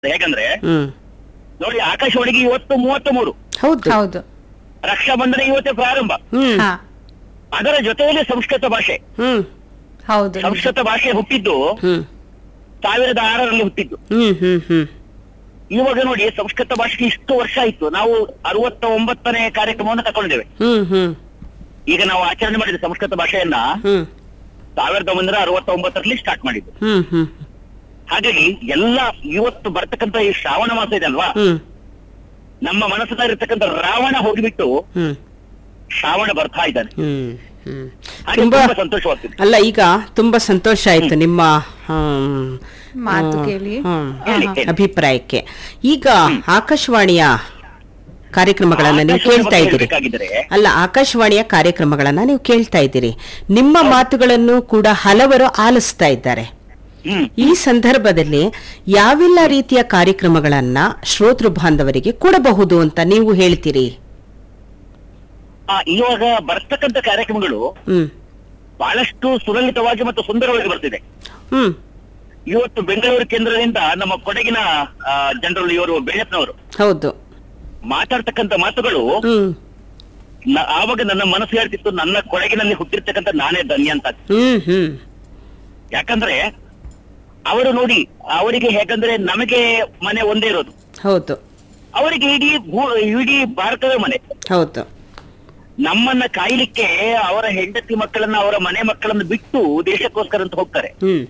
ಹೇಗಂದ್ರೆ ಹ್ಮ್ ನೋಡಿ ಆಕಾಶವಾಣಿಗೆ ಇವತ್ತು ಮೂವತ್ತ ಮೂರು ಹೌದು ಹೌದು ರಕ್ಷಾಬಂಧನ ಇವತ್ತೇ ಪ್ರಾರಂಭ ಹ್ಮ್ ಹಾ ಅದರ ಜೊತೆಯಲ್ಲಿ ಸಂಸ್ಕೃತ ಭಾಷೆ ಹ್ಮ್ ಹೌದು ನಿಜ. ಸಂಸ್ಕೃತ ಭಾಷೆ ಹುಟ್ಟಿದ್ದು ಹ್ಮ್ ಸಾವಿರದ ಆರರಲ್ಲಿ ಹುಟ್ಟಿದ್ದು ಹ್ಮ್ ಹ್ಮ್ ಹ್ಮ್ ಇವಾಗ ನೋಡಿ ಸಂಸ್ಕೃತ ಭಾಷೆಗೆ ಇಷ್ಟು ವರ್ಷ ಆಯ್ತು ನಾವು ಅರವತ್ತ ಒಂಬತ್ತನೇ ಕಾರ್ಯಕ್ರಮವನ್ನು ತಗೊಂಡಿದ್ದೇವೆ ಹ್ಮ್ ಹ್ಮ್ ಈಗ ನಾವು ಆಚರಣೆ ಮಾಡಿದ ಸಂಸ್ಕೃತ ಭಾಷೆಯನ್ನ ಹ್ಮ್ ಸಾವಿರದ ಒಂಬೈನೂರ ಅರವತ್ತ ಒಂಬತ್ತರಲ್ಲಿ ಸ್ಟಾರ್ಟ್ ಮಾಡಿದ್ದು ಹ್ಮ್ ಹ್ಮ್ ಹಾಗಾಗಿ ಎಲ್ಲ ಇವತ್ತು ಬರ್ತಕ್ಕಂತ ಈ ಶ್ರಾವಣ ಮಾಸ ಇದೆ ಅಲ್ವಾ ಹ್ಮ್ ನಮ್ಮ ಮನಸ್ಸಿನಲ್ಲಿರ್ತಕ್ಕಂಥ ರಾವಣ ಹೋಗಿಬಿಟ್ಟು ಹ್ಮ್ ಶ್ರಾವಣ ಬರ್ತಾ ಇದ್ದಾನೆ ಹ್ಮ್ ಹ್ಮ್ ಹಾಗೆ ತುಂಬಾ ತುಂಬಾ ಸಂತೋಷವಾಗ್ತಿದೆ ಅಲ್ಲ ಈಗ ತುಂಬಾ ಸಂತೋಷ ಆಯ್ತು ನಿಮ್ಮ ಹ್ಮ್, ಮಾತು ಹ್ಮ್, ಕೇಳಿ. ಹ್ಮ್, ಹೇಳಿ, ಹೇಳಿ. ಅಭಿಪ್ರಾಯಕ್ಕೆ ಈಗ ಆಕಾಶವಾಣಿಯ ಕಾರ್ಯಕ್ರಮಗಳನ್ನ ನೀವು ಆಕಾಶವಾಣಿ ಕೇಳ್ತಾ ಬಗ್ಗೆ ಇದ್ದೀರಿ ಹೇಳ್ಬೇಕಾಗಿದ್ರೆ ಅಲ್ಲ ಆಕಾಶವಾಣಿಯ ಕಾರ್ಯಕ್ರಮಗಳನ್ನ ನೀವು ಕೇಳ್ತಾ ಇದ್ದೀರಿ ನಿಮ್ಮ ಮಾತುಗಳನ್ನು ಕೂಡ ಹಲವರು ಆಲಿಸ್ತಾ ಇದ್ದಾರೆ ಹ್ಮ್ ಈ ಸಂದರ್ಭದಲ್ಲಿ ಯಾವೆಲ್ಲ ರೀತಿಯ ಕಾರ್ಯಕ್ರಮಗಳನ್ನ ಶ್ರೋತೃ ಬಾಂಧವರಿಗೆ ಕೊಡಬಹುದು ಅಂತ ನೀವು ಹೇಳ್ತೀರಿ ಆ, ಇವಾಗ ಬರ್ತಕ್ಕಂಥ ಕಾರ್ಯಕ್ರಮಗಳು ಹ್ಮ್ ಬಹಳಷ್ಟು ಸುಲಲಿತವಾಗಿ ಮತ್ತು ಸುಂದರವಾಗಿ ಬರ್ತಿದೆ ಹ್ಮ್ ಇವತ್ತು ಬೆಂಗಳೂರು ಕೇಂದ್ರದಿಂದ ನಮ್ಮ ಕೊಡಗಿನ ಜನರಲ್ ಇವರು ಬೆಳೆಪ್ನವರು ಹೌದು ಮಾತಾಡ್ತಕ್ಕಂಥ ಮಾತುಗಳು ಹ್ಮ್ ನ- ಆವಾಗ ನನ್ನ ಮನಸ್ಸು ಹೇಳ್ತಿತ್ತು ನನ್ನ ಕೊಡಗಿನಲ್ಲಿ ಹುಟ್ಟಿರ್ತಕ್ಕಂಥ ನಾನೇ ಧನ್ಯ ಅಂತ ಹ್ಮ್ ಹ್ಮ್ ಯಾಕಂದ್ರೆ ಅವರು ನೋಡಿ ಅವರಿಗೆ ಹೇಗಂದ್ರೆ ನಮಗೆ ಮನೆ ಒಂದೇ ಇರೋದು ಹೌದು ಅವರಿಗೆ ಇಡೀ ಭೂ- ಇಡೀ ಭಾರತದ ಮನೆ ಹೌದು ನಮ್ಮನ್ನ ಕಾಯ್ಲಿಕ್ಕೆ ಅವರ ಹೆಂಡತಿ ಮಕ್ಕಳನ್ನ ಅವರ ಮನೆ ಮಕ್ಕಳನ್ನ ಬಿಟ್ಟು ದೇಶಕ್ಕೋಸ್ಕರ ಅಂತ ಹೋಗ್ತಾರೆ ಹ್ಮ್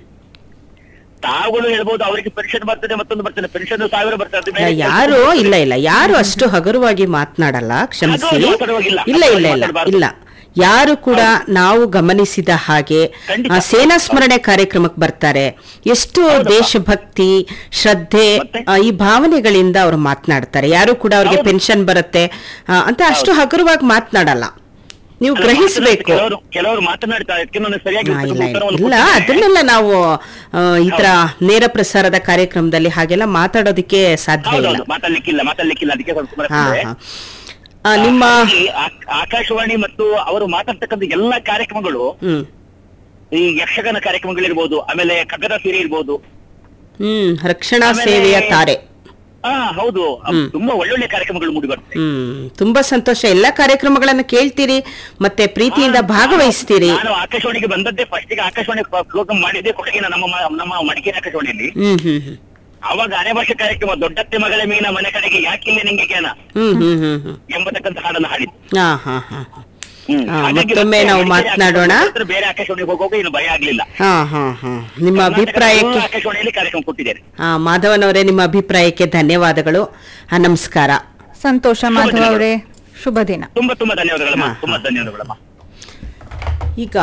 ತಾವುಗಳು ಹೇಳ್ಬೋದು ಅವರಿಗೆ ಪೆನ್ಷನ್ ಬರ್ತದೆ ಮತ್ತೊಂದು ಬರ್ತದೆ ಪೆನ್ಷನ್ ಸಾವಿರ ಬರ್ತದೆ ಬೇರೆ ಯಾರು ಇಲ್ಲ ಇಲ್ಲ ಯಾರು ಅಷ್ಟು ಹಗುರವಾಗಿ ಮಾತನಾಡಲ್ಲ ಕ್ಷಮಿಸಿ ಅದು ಮಾತಾಡುವಾಗಿಲ್ಲ. ಇಲ್ಲ ಇಲ್ಲ ಇಲ್ಲ ಮಾತಾಡ್ಬಾರ್ದು. ಇಲ್ಲ ಯಾರು ಕೂಡ ನಾವು ಗಮನಿಸಿದ ಹಾಗೆ ಖಂಡಿತ. ಆ, ಸೇನಾ ಸ್ಮರಣೆ ಕಾರ್ಯಕ್ರಮಕ್ಕೆ ಬರ್ತಾರೆ ಎಷ್ಟು ದೇಶಭಕ್ತಿ ಶ್ರದ್ಧೆ ಮತ್ತೆ? ಆ, ಈ ಭಾವನೆಗಳಿಂದ ಅವರು ಮಾತನಾಡ್ತಾರೆ ಯಾರು ಕೂಡ ಅವ್ರಿಗೆ ಹೌದು. ಪೆನ್ಷನ್ ಬರುತ್ತೆ ಆ, ಅಂತ ಅಷ್ಟು ಹಗುರವಾಗಿ ಮಾತನಾಡಲ್ಲ ನೀವು ಅಲ್ಲ, ಗ್ರಹಿಸಬೇಕು ಕೆಲವರು ಕೆಲವರು ಮಾತನಾಡ್ತಾರೆ ಅದಕ್ಕೆ ನಾನು ಸರಿಯಾಗಿ ಆ, ಇಲ್ಲ ಇಲ್ಲ ಉತ್ತರವನ್ನು ಇಲ್ಲ ಕೊಟ್ಟಿದ್ದೇನೆ. ಅದನ್ನೆಲ್ಲ ನಾವು ಆ, ಈ ತರ ನೇರ ಪ್ರಸಾರದ ಕಾರ್ಯಕ್ರಮದಲ್ಲಿ ಹಾಗೆಲ್ಲ ಮಾತಾಡೋದಕ್ಕೆ ಸಾಧ್ಯ ಇಲ್ಲ ಹೌದೌದು ಮಾತಾಡ್ಲಿಕ್ಕಿಲ್ಲ ಮಾತಾಡ್ಲಿಕ್ಕಿಲ್ಲ ಅದಕ್ಕೆ ಸ್ವಲ್ಪ ಸುಮ್ಮನೆ ಹಾ ಕೂತ್ರೆ. ಹಾ ಆ, ನಿಮ್ಮ ಹಾಗಾಗಿ ಆ- ಆಕಾಶವಾಣಿ ಮತ್ತು ಅವರು ಮಾತಾಡ್ತಕ್ಕಂಥ ಎಲ್ಲಾ ಕಾರ್ಯಕ್ರಮಗಳು ಹ್ಮ್ ಈ ಯಕ್ಷಗಾನ ಕಾರ್ಯಕ್ರಮಗಳಿರ್ಬೋದು ಆಮೇಲೆ ಕಗ್ಗದ ಸೀರೆ ಇರ್ಬೋದು ಹ್ಮ್ ರಕ್ಷಣಾ ಆಮೇಲೆ- ಸೇವೆಯ ತಾರೆ ಹಾ ಹೌದು ಹ್ಮ್. ತುಂಬಾ ಒಳ್ಳೊಳ್ಳೆ ಕಾರ್ಯಕ್ರಮಗಳು ಮೂಡಿ ಬರ್ತದೆ ಹ್ಮ್ ತುಂಬಾ ಸಂತೋಷ ಎಲ್ಲಾ ಕಾರ್ಯಕ್ರಮಗಳನ್ನ ಕೇಳ್ತೀರಿ ಮತ್ತೆ ಪ್ರೀತಿಯಿಂದ ಭಾಗವಹಿಸ್ತೀರಿ ನಾನು ಆಕಾಶವಾಣಿಗೆ ಬಂದದ್ದೇ ಫಸ್ಟ್ ಗೆ ಆಕಾಶವಾಣಿ ಪ್ರೋಗ್ರಾಮ್ ಮಾಡಿದ್ದೆ ಕೊಡಗಿನ ನಮ್ಮ ಮ- ನಮ್ಮ ಮಡಿಕೇರಿ ಆಕಾಶವಾಣಿಯಲ್ಲಿ ಹ್ಮ್ ಹ್ಮ್ ಹ್ಮ್ ಅವಾಗ ಅರೆ ಭಾಷೆ ಕಾರ್ಯಕ್ರಮ ದೊಡ್ಡತ್ತೆ ಮಗಳ ಮೀನ ಮನೆ ಕಡೆಗೆ ಯಾಕಿಲ್ಲ ನಿಂಗೆ ಜ್ಞಾನ ಹ್ಮ್ ಹ್ಮ್ ಹ್ಮ್ ಹ್ಮ್ ಎಂಬತಕ್ಕಂತ ಹಾಡನ್ನು ಹಾಡಿದ್ದು ಹಾ ಹಾ ಹಾ ಹಾ. ಹ್ಮ್. ಹಾ, ಹಾಗಾಗಿ ಮತ್ತೊಮ್ಮೆ ಮತ್ತೆ ನಾವು ಮಡಿಕೇರಿ ಮಾತನಾಡೋಣ. ಆಕಾಶವಾಣಿ ಹತ್ರ ಬೇರೆ ಆಕಾಶವಾಣಿಗೆ ಹೋಗುವಾಗ ಏನು ಭಯ ಆಗ್ಲಿಲ್ಲ ಹಾ ಹಾ ಹಾ ನಿಮ್ಮ ಕರ್ನಾಟಕದ ಅಭಿಪ್ರಾಯಕ್ಕೆ ಮೂಲ ಆಕಾಶವಾಣಿಯಲ್ಲಿ ಕಾರ್ಯಕ್ರಮ ಕೊಟ್ಟಿದ್ದೇನೆ ಹಾ ಮಾಧವನವರೇ ನಿಮ್ಮ ಅಭಿಪ್ರಾಯಕ್ಕೆ ಧನ್ಯವಾದಗಳು ಆ, ನಮಸ್ಕಾರ ಸಂತೋಷ ಮಾಧವ್ ಅವರೇ ಶುಭ ದಿನ ತುಂಬಾ ತುಂಬಾ ಧನ್ಯವಾದಗಳಮ್ಮ ಹಾ, ತುಂಬಾ ಧನ್ಯವಾದಗಳಮ್ಮ ಈಗ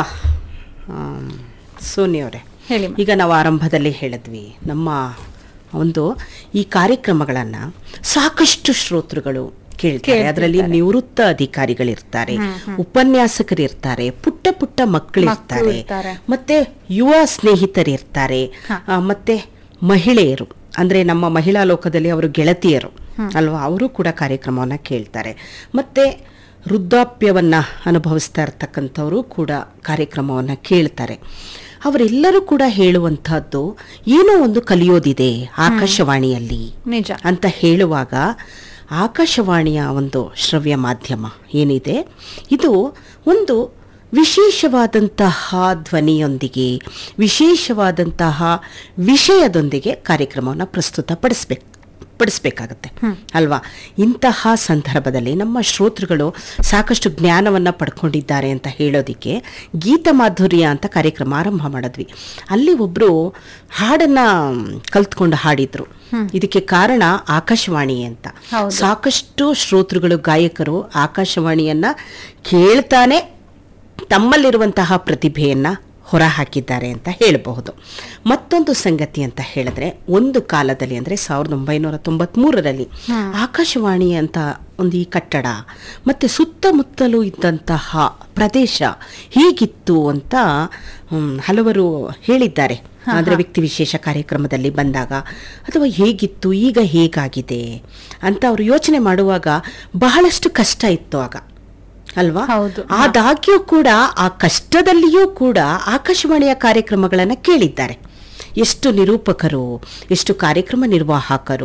ಸೋನಿಯವರೇ ಹೇಳಿ ಮಾ. ಈಗ ನಾವು ಆರಂಭದಲ್ಲಿ ಹೇಳಿದ್ವಿ ನಮ್ಮ ಒಂದು ಈ ಕಾರ್ಯಕ್ರಮಗಳನ್ನ ಸಾಕಷ್ಟು ಶ್ರೋತೃಗಳು ಕೇಳ್ತಾರೆ ಕೇಳ್ತಿರ್ತಾರೆ. ಅದರಲ್ಲಿ ನಿವೃತ್ತ ಅಧಿಕಾರಿಗಳಿರ್ತಾರೆ ಉಪನ್ಯಾಸಕರಿರ್ತಾರೆ ಪುಟ್ಟ ಪುಟ್ಟ ಮಕ್ಕಳಿರ್ತಾರೆ ಇರ್ತಾರೆ. ಮತ್ತೆ ಯುವ ಸ್ನೇಹಿತರಿರ್ತಾರೆ ಹಾ. ಆ, ಮತ್ತೆ ಮಹಿಳೆಯರು ಅಂದ್ರೆ ನಮ್ಮ ಮಹಿಳಾ ಲೋಕದಲ್ಲಿ ಅವರು ಗೆಳತಿಯರು ಅಲ್ವಾ ಅವರು ಕೂಡ ಕಾರ್ಯಕ್ರಮವನ್ನ ಕೇಳ್ತಾರೆ ಮತ್ತೆ ವೃದ್ಧಾಪ್ಯವನ್ನ ಅನುಭವಿಸ್ತಾ ಇರ್ತಕ್ಕಂಥವರು ಕೂಡ ಕಾರ್ಯಕ್ರಮವನ್ನ ಕೇಳ್ತಾರೆ ಅವರೆಲ್ಲರೂ ಕೂಡ ಹೇಳುವಂತಹದ್ದು ಏನೋ ಒಂದು ಕಲಿಯೋದಿದೆ ಆಕಾಶವಾಣಿಯಲ್ಲಿ ನಿಜ ಅಂತ ಹೇಳುವಾಗ ಆಕಾಶವಾಣಿಯ ಒಂದು ಶ್ರವ್ಯ ಮಾಧ್ಯಮ ಏನಿದೆ ಇದು ಒಂದು ವಿಶೇಷವಾದಂತಹ ಧ್ವನಿಯೊಂದಿಗೆ ವಿಶೇಷವಾದಂತಹ ವಿಷಯದೊಂದಿಗೆ ಕಾರ್ಯಕ್ರಮವನ್ನು ಪ್ರಸ್ತುತಪಡಿಸ್ಬೇಕು ಪಡಿಸ್ಬೇಕಾಗತ್ತೆ ಅಲ್ವಾ ಇಂತಹ ಸಂದರ್ಭದಲ್ಲಿ ನಮ್ಮ ಶ್ರೋತೃಗಳು ಸಾಕಷ್ಟು ಜ್ಞಾನವನ್ನು ಪಡ್ಕೊಂಡಿದ್ದಾರೆ ಅಂತ ಹೇಳೋದಿಕ್ಕೆ ಗೀತ ಮಾಧುರ್ಯ ಅಂತ ಕಾರ್ಯಕ್ರಮ ಆರಂಭ ಮಾಡಿದ್ವಿ ಅಲ್ಲಿ ಒಬ್ಬರು ಹಾಡನ್ನ ಕಲ್ತ್ಕೊಂಡು ಹಾಡಿದ್ರು ಇದಕ್ಕೆ ಕಾರಣ ಆಕಾಶವಾಣಿ ಅಂತ ಹೌದು. ಸಾಕಷ್ಟು ಶ್ರೋತೃಗಳು ಗಾಯಕರು ಆಕಾಶವಾಣಿಯನ್ನ ಕೇಳ್ತಾನೆ ತಮ್ಮಲ್ಲಿರುವಂತಹ ಪ್ರತಿಭೆಯನ್ನ ಹೊರಹಾಕಿದ್ದಾರೆ ಅಂತ ಹೇಳಬಹುದು ಮತ್ತೊಂದು ಸಂಗತಿ ಅಂತ ಹೇಳಿದ್ರೆ ಒಂದು ಕಾಲದಲ್ಲಿ ಅಂದ್ರೆ ಸಾವಿರದ ಒಂಬೈನೂರ ತೊಂಬತ್ಮೂರರಲ್ಲಿ ಆಕಾಶವಾಣಿ ಅಂತ ಒಂದು ಈ ಕಟ್ಟಡ ಮತ್ತೆ ಸುತ್ತಮುತ್ತಲೂ ಇದ್ದಂತಹ ಪ್ರದೇಶ ಹೀಗಿತ್ತು ಅಂತ ಹ್ಮ್, ಹಲವರು ಹೇಳಿದ್ದಾರೆ ಅಂದ್ರೆ ವ್ಯಕ್ತಿ ವಿಶೇಷ ಕಾರ್ಯಕ್ರಮದಲ್ಲಿ ಬಂದಾಗ ಅಥವಾ ಹೇಗಿತ್ತು ಈಗ ಹೇಗಾಗಿದೆ ಅಂತ ಅವರು ಯೋಚನೆ ಮಾಡುವಾಗ ಬಹಳಷ್ಟು ಕಷ್ಟ ಇತ್ತು ಆಗ ಅಲ್ವಾ ಹೌದು. ಆದಾಗ್ಯೂ ಕೂಡ ಆ ಕಷ್ಟದಲ್ಲಿಯೂ ಕೂಡ ಆಕಾಶವಾಣಿಯ ಕಾರ್ಯಕ್ರಮಗಳನ್ನು ಕೇಳಿದ್ದಾರೆ ಎಷ್ಟು ನಿರೂಪಕರು ಎಷ್ಟು ಕಾರ್ಯಕ್ರಮ ನಿರ್ವಾಹಕರು